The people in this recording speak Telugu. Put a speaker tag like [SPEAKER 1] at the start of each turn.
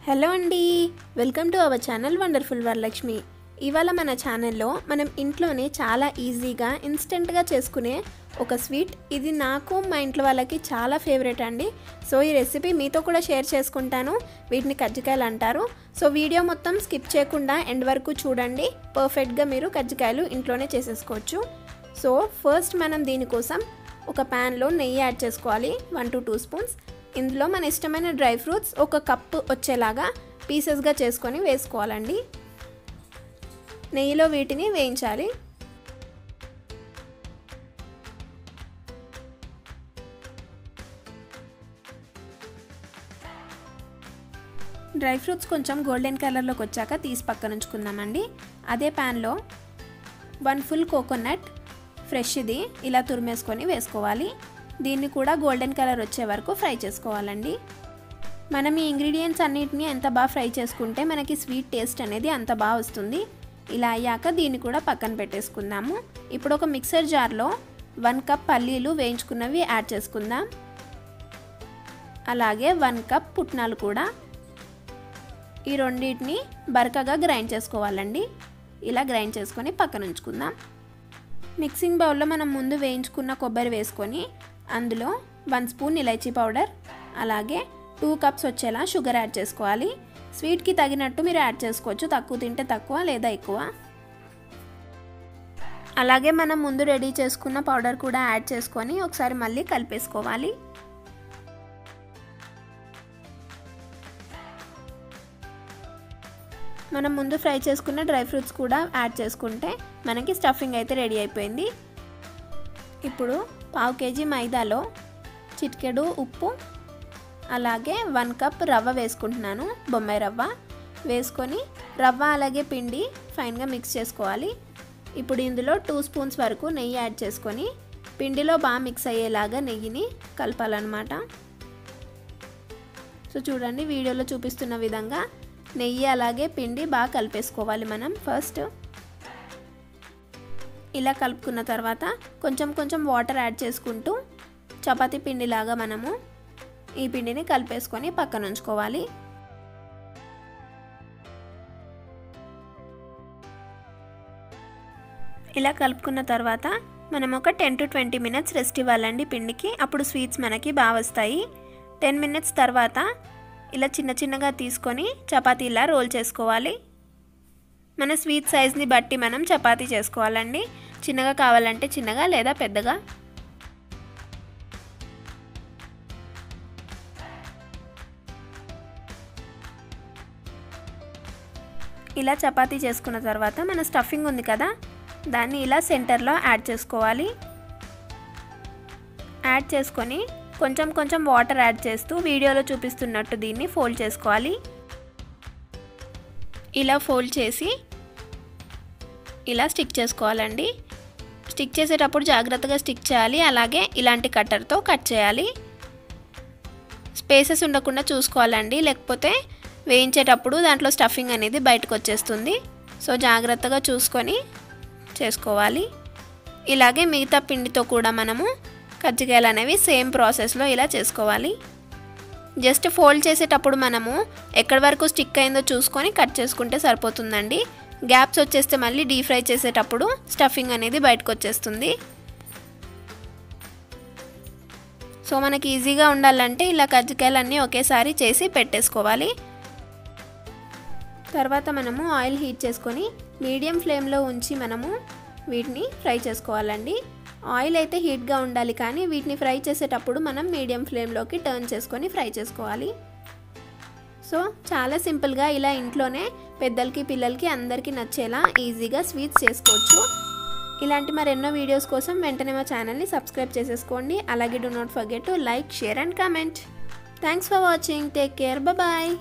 [SPEAKER 1] హలో అండి welcome to our channel wonderful Varalakshmi ఇవాళ మన ఛానల్లో మనం ఇంట్లోనే చాలా ఈజీగా ఇన్స్టెంట్గా చేసుకునే ఒక స్వీట్ ఇది నాకు మా ఇంట్లో వాళ్ళకి చాలా ఫేవరెట్ అండి సో ఈ రెసిపీ మీతో కూడా షేర్ చేసుకుంటాను వీటిని కజ్జికాయలు అంటారు సో వీడియో మొత్తం స్కిప్ చేయకుండా ఎండ్ వరకు చూడండి పర్ఫెక్ట్గా మీరు కజ్జికాయలు ఇంట్లోనే చేసేసుకోవచ్చు సో ఫస్ట్ మనం దీనికోసం ఒక ప్యాన్లో నెయ్యి యాడ్ చేసుకోవాలి వన్ టు టూ స్పూన్స్ ఇందులో మన ఇష్టమైన డ్రై ఫ్రూట్స్ ఒక కప్పు వచ్చేలాగా పీసెస్గా చేసుకొని వేసుకోవాలండి నెయ్యిలో వీటిని వేయించాలి డ్రై ఫ్రూట్స్ కొంచెం గోల్డెన్ కలర్లోకి వచ్చాక తీసి పక్కన ఉంచుకుందామండి అదే ప్యాన్లో వన్ ఫుల్ కోకోనట్ ఫ్రెష్ది ఇలా తురిమేసుకొని వేసుకోవాలి దీన్ని కూడా గోల్డెన్ కలర్ వచ్చే వరకు ఫ్రై చేసుకోవాలండి మనం ఈ ఇంగ్రీడియంట్స్ అన్నిటిని ఎంత బాగా ఫ్రై చేసుకుంటే మనకి స్వీట్ టేస్ట్ అనేది అంత బాగా వస్తుంది ఇలా అయ్యాక దీన్ని కూడా పక్కన పెట్టేసుకుందాము ఇప్పుడు ఒక మిక్సర్ జార్లో వన్ కప్ పల్లీలు వేయించుకున్నవి యాడ్ చేసుకుందాం అలాగే వన్ కప్ పుట్నాలు కూడా ఈ రెండింటిని బరకగా గ్రైండ్ చేసుకోవాలండి ఇలా గ్రైండ్ చేసుకొని పక్కన ఉంచుకుందాం మిక్సింగ్ బౌల్లో మనం ముందు వేయించుకున్న కొబ్బరి వేసుకొని అందులో వన్ స్పూన్ ఇలైచీ పౌడర్ అలాగే టూ కప్స్ వచ్చేలా షుగర్ యాడ్ చేసుకోవాలి స్వీట్కి తగినట్టు మీరు యాడ్ చేసుకోవచ్చు తక్కువ తింటే తక్కువ లేదా ఎక్కువ అలాగే మనం ముందు రెడీ చేసుకున్న పౌడర్ కూడా యాడ్ చేసుకొని ఒకసారి మళ్ళీ కలిపేసుకోవాలి మనం ముందు ఫ్రై చేసుకున్న డ్రై ఫ్రూట్స్ కూడా యాడ్ చేసుకుంటే మనకి స్టఫింగ్ అయితే రెడీ అయిపోయింది ఇప్పుడు పావు కేజీ మైదాలో చిటికెడు ఉప్పు అలాగే వన్ కప్ రవ్వ వేసుకుంటున్నాను బొంబాయి రవ్వ వేసుకొని రవ్వ అలాగే పిండి ఫైన్గా మిక్స్ చేసుకోవాలి ఇప్పుడు ఇందులో టూ స్పూన్స్ వరకు నెయ్యి యాడ్ చేసుకొని పిండిలో బాగా మిక్స్ అయ్యేలాగా నెయ్యిని కలపాలన్నమాట సో చూడండి వీడియోలో చూపిస్తున్న విధంగా నెయ్యి అలాగే పిండి బాగా కలిపేసుకోవాలి మనం ఫస్ట్ ఇలా కలుపుకున్న తర్వాత కొంచెం కొంచెం వాటర్ యాడ్ చేసుకుంటూ చపాతీ పిండిలాగా మనము ఈ పిండిని కలిపేసుకొని పక్కన ఉంచుకోవాలి ఇలా కలుపుకున్న తర్వాత మనం ఒక ten to twenty minutes rest ఇవ్వాలండి పిండికి అప్పుడు స్వీట్స్ మనకి బాగా వస్తాయి టెన్ మినిట్స్ తర్వాత ఇలా చిన్న చిన్నగా తీసుకొని చపాతీలా రోల్ చేసుకోవాలి మన స్వీట్ సైజ్ని బట్టి మనం చపాతీ చేసుకోవాలండి చిన్నగా కావాలంటే చిన్నగా లేదా పెద్దగా ఇలా చపాతీ చేసుకున్న తర్వాత మన స్టఫింగ్ ఉంది కదా దాన్ని ఇలా సెంటర్లో యాడ్ చేసుకోవాలి యాడ్ చేసుకొని కొంచెం కొంచెం వాటర్ యాడ్ చేస్తూ వీడియోలో చూపిస్తున్నట్టు దీన్ని ఫోల్డ్ చేసుకోవాలి ఇలా ఫోల్డ్ చేసి ఇలా స్టిక్ చేసుకోవాలండి స్టిక్ చేసేటప్పుడు జాగ్రత్తగా స్టిక్ చేయాలి అలాగే ఇలాంటి కట్టర్తో కట్ చేయాలి స్పేసెస్ ఉండకుండా చూసుకోవాలండి లేకపోతే వేయించేటప్పుడు దాంట్లో స్టఫింగ్ అనేది బయటకు వచ్చేస్తుంది సో జాగ్రత్తగా చూసుకొని చేసుకోవాలి ఇలాగే మిగతా పిండితో కూడా మనము కజ్జికాయలు అనేవి సేమ్ ప్రాసెస్లో ఇలా చేసుకోవాలి జస్ట్ ఫోల్డ్ చేసేటప్పుడు మనము ఎక్కడి వరకు స్టిక్ అయిందో చూసుకొని కట్ చేసుకుంటే సరిపోతుందండి గ్యాప్స్ వచ్చేస్తే మళ్ళీ డీప్ ఫ్రై చేసేటప్పుడు స్టఫింగ్ అనేది బయటకు వచ్చేస్తుంది సో మనకి ఈజీగా ఉండాలంటే ఇలా కజ్జికాయలన్నీ ఒకేసారి చేసి పెట్టేసుకోవాలి తర్వాత మనము ఆయిల్ హీట్ చేసుకొని మీడియం ఫ్లేమ్లో ఉంచి మనము వీటిని ఫ్రై చేసుకోవాలండి ఆయిల్ అయితే హీట్గా ఉండాలి కానీ వీటిని ఫ్రై చేసేటప్పుడు మనం మీడియం ఫ్లేమ్లోకి టర్న్ చేసుకొని ఫ్రై చేసుకోవాలి సో చాలా సింపుల్గా ఇలా ఇంట్లోనే పెద్దలకి పిల్లలకి అందరికీ నచ్చేలా ఈజీగా స్వీట్స్ చేసుకోవచ్చు ఇలాంటి మరెన్నో వీడియోస్ కోసం వెంటనే మా ఛానల్ని సబ్స్క్రైబ్ చేసేసుకోండి అలాగే do not forget to like share and comment thanks for watching take care bye